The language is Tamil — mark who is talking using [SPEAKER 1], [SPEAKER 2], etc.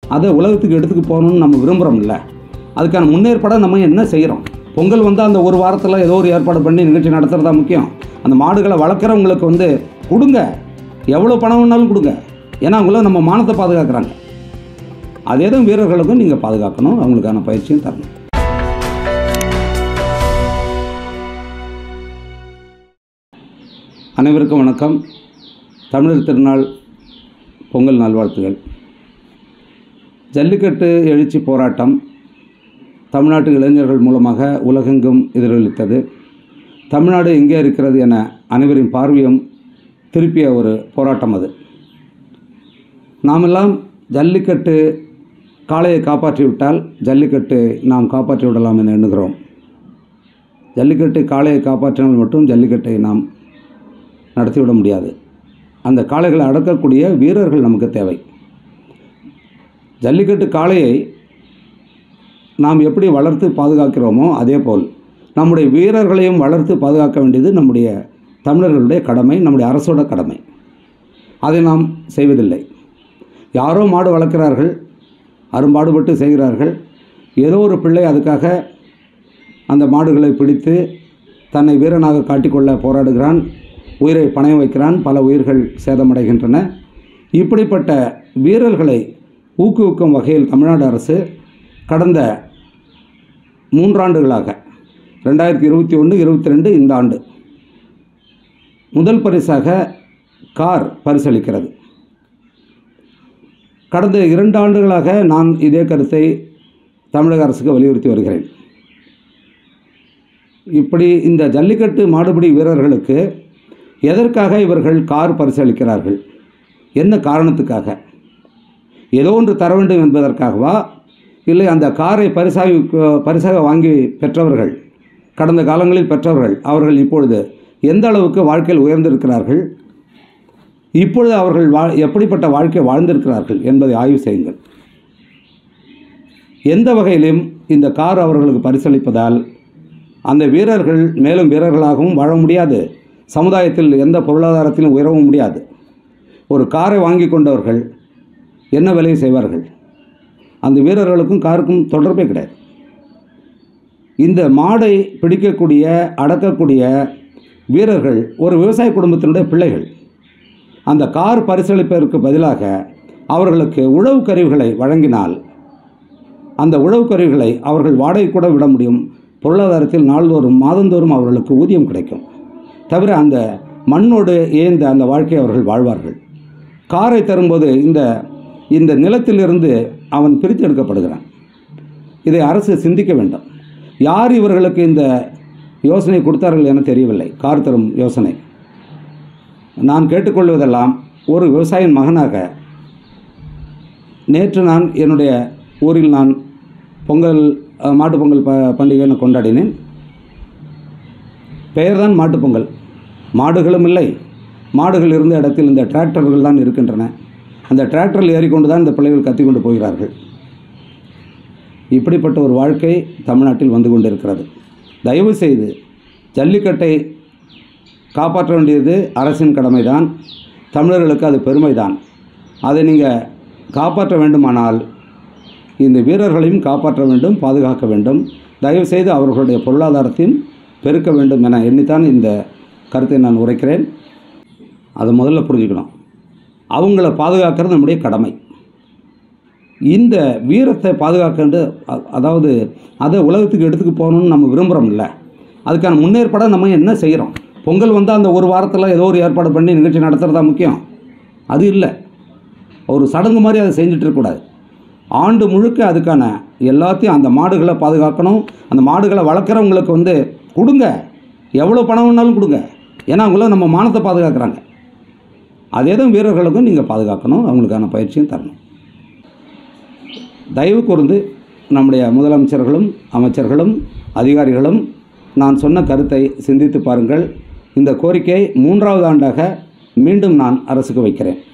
[SPEAKER 1] அதை உலகத்துக்கு எடுத்துக்கு போகணும்னு நம்ம விரும்புகிறோம்ல அதுக்கான முன்னேற்பாடை நம்ம என்ன செய்கிறோம் பொங்கல் வந்து அந்த ஒரு வாரத்தில் ஏதோ ஒரு ஏற்பாடு பண்ணி நிகழ்ச்சி நடத்துகிறதா முக்கியம் அந்த மாடுகளை வளர்க்குறவங்களுக்கு வந்து கொடுங்க எவ்வளோ பணம் வேணாலும் கொடுங்க ஏன்னா அவங்களும் நம்ம மானத்தை பாதுகாக்கிறாங்க அதே தான் வீரர்களுக்கும் நீங்கள் பாதுகாக்கணும் அவங்களுக்கான பயிற்சியும் தரணும் அனைவருக்கும் வணக்கம் தமிழர் திருநாள் பொங்கல் நல்வாழ்த்துகள் ஜல்லிக்கட்டு எழுச்சி போராட்டம் தமிழ்நாட்டு இளைஞர்கள் மூலமாக உலகெங்கும் எதிரொலித்தது தமிழ்நாடு எங்கே இருக்கிறது என அனைவரின் பார்வையும் திருப்பிய ஒரு போராட்டம் அது நாமெல்லாம் ஜல்லிக்கட்டு காளையை காப்பாற்றிவிட்டால் ஜல்லிக்கட்டு நாம் காப்பாற்றி விடலாம் என எண்ணுகிறோம் ஜல்லிக்கட்டு காளையை காப்பாற்றினால் மட்டும் ஜல்லிக்கட்டை நாம் நடத்திவிட முடியாது அந்த காளைகளை அடக்கக்கூடிய வீரர்கள் நமக்கு தேவை ஜல்லிக்கட்டு காளையை நாம் எப்படி வளர்த்து பாதுகாக்கிறோமோ அதே போல் நம்முடைய வீரர்களையும் வளர்த்து பாதுகாக்க வேண்டியது நம்முடைய தமிழர்களுடைய கடமை நம்முடைய அரசோட கடமை அதை நாம் செய்வதில்லை யாரோ மாடு வளர்க்கிறார்கள் அரும்பாடுபட்டு செய்கிறார்கள் ஏதோ ஒரு பிள்ளை அதுக்காக அந்த மாடுகளை பிடித்து தன்னை வீரனாக காட்டிக்கொள்ள போராடுகிறான் உயிரை பணயம் வைக்கிறான் பல உயிர்கள் சேதமடைகின்றன இப்படிப்பட்ட வீரர்களை ஊக்குவிக்கும் வகையில் தமிழ்நாடு அரசு கடந்த மூன்றாண்டுகளாக ரெண்டாயிரத்தி இருபத்தி ஒன்று இருபத்தி ரெண்டு இந்த ஆண்டு முதல் பரிசாக கார் பரிசளிக்கிறது கடந்த இரண்டு ஆண்டுகளாக நான் இதே கருத்தை தமிழக அரசுக்கு வலியுறுத்தி வருகிறேன் இப்படி இந்த ஜல்லிக்கட்டு மாடுபிடி வீரர்களுக்கு எதற்காக இவர்கள் கார் பரிசளிக்கிறார்கள் என்ன காரணத்துக்காக ஏதோ ஒன்று தர வேண்டும் என்பதற்காகவா இல்லை அந்த காரை பரிசாகி பரிசாக வாங்கி பெற்றவர்கள் கடந்த காலங்களில் பெற்றவர்கள் அவர்கள் இப்பொழுது எந்த அளவுக்கு வாழ்க்கையில் உயர்ந்திருக்கிறார்கள் இப்பொழுது அவர்கள் வா எப்படிப்பட்ட வாழ்க்கை வாழ்ந்திருக்கிறார்கள் என்பதை ஆய்வு செய்யுங்கள் எந்த வகையிலும் இந்த கார் அவர்களுக்கு பரிசளிப்பதால் அந்த வீரர்கள் மேலும் வீரர்களாகவும் வாழ முடியாது சமுதாயத்தில் எந்த பொருளாதாரத்திலும் உயரவும் முடியாது ஒரு காரை வாங்கி கொண்டவர்கள் என்ன வேலையை செய்வார்கள் அந்த வீரர்களுக்கும் காருக்கும் தொடர்பே கிடையாது இந்த மாடை பிடிக்கக்கூடிய அடக்கக்கூடிய வீரர்கள் ஒரு விவசாய குடும்பத்தினுடைய பிள்ளைகள் அந்த கார் பரிசளிப்பதற்கு பதிலாக அவர்களுக்கு உழவு கருவிகளை வழங்கினால் அந்த உழவு கருவிகளை அவர்கள் வாடகை கூட விட முடியும் பொருளாதாரத்தில் நாள்தோறும் மாதந்தோறும் அவர்களுக்கு ஊதியம் கிடைக்கும் தவிர அந்த மண்ணோடு ஏந்த அந்த வாழ்க்கையை அவர்கள் வாழ்வார்கள் காரை தரும்போது இந்த இந்த நிலத்திலிருந்து அவன் பிரித்தெடுக்கப்படுகிறான் இதை அரசு சிந்திக்க வேண்டும் யார் இவர்களுக்கு இந்த யோசனை கொடுத்தார்கள் என தெரியவில்லை கார் தரும் யோசனை நான் கேட்டுக்கொள்வதெல்லாம் ஒரு விவசாயின் மகனாக நேற்று நான் என்னுடைய ஊரில் நான் பொங்கல் மாட்டுப் பொங்கல் ப பண்டிகைன்னு கொண்டாடினேன் பெயர்தான் மாட்டுப் பொங்கல் மாடுகளும் இல்லை மாடுகள் இருந்த இடத்தில் இந்த டிராக்டர்கள் தான் இருக்கின்றன அந்த டிராக்டரில் ஏறிக்கொண்டு தான் இந்த பிள்ளைகள் கத்திக்கொண்டு போகிறார்கள் இப்படிப்பட்ட ஒரு வாழ்க்கை தமிழ்நாட்டில் வந்து கொண்டிருக்கிறது தயவு செய்து ஜல்லிக்கட்டை காப்பாற்ற வேண்டியது அரசின் கடமைதான் தமிழர்களுக்கு அது பெருமைதான் அதை நீங்கள் காப்பாற்ற வேண்டுமானால் இந்த வீரர்களையும் காப்பாற்ற வேண்டும் பாதுகாக்க வேண்டும் தயவுசெய்து அவர்களுடைய பொருளாதாரத்தையும் பெருக்க வேண்டும் என எண்ணித்தான் இந்த கருத்தை நான் உரைக்கிறேன் அதை முதல்ல புரிஞ்சுக்கணும் அவங்கள பாதுகாக்கிறது நம்முடைய கடமை இந்த வீரத்தை பாதுகாக்கின்ற அதாவது அதை உலகத்துக்கு எடுத்துக்கு போகணும்னு நம்ம விரும்புகிறோம்ல அதுக்கான முன்னேற்பாடை நம்ம என்ன செய்கிறோம் பொங்கல் வந்தால் அந்த ஒரு வாரத்தில் ஏதோ ஒரு ஏற்பாடு பண்ணி நிகழ்ச்சி நடத்துகிறதா முக்கியம் அது இல்லை ஒரு சடங்கு மாதிரி அதை செஞ்சுட்டு இருக்கக்கூடாது ஆண்டு முழுக்க அதுக்கான எல்லாத்தையும் அந்த மாடுகளை பாதுகாக்கணும் அந்த மாடுகளை வளர்க்குறவங்களுக்கு வந்து கொடுங்க எவ்வளோ பணம் வேணாலும் கொடுங்க ஏன்னா அவங்களும் நம்ம மானத்தை பாதுகாக்கிறாங்க அதே தான் வீரர்களுக்கும் நீங்கள் பாதுகாக்கணும் அவங்களுக்கான பயிற்சியும் தரணும் தயவு கூர்ந்து நம்முடைய முதலமைச்சர்களும் அமைச்சர்களும் அதிகாரிகளும் நான் சொன்ன கருத்தை சிந்தித்து பாருங்கள் இந்த கோரிக்கை மூன்றாவது ஆண்டாக மீண்டும் நான் அரசுக்கு வைக்கிறேன்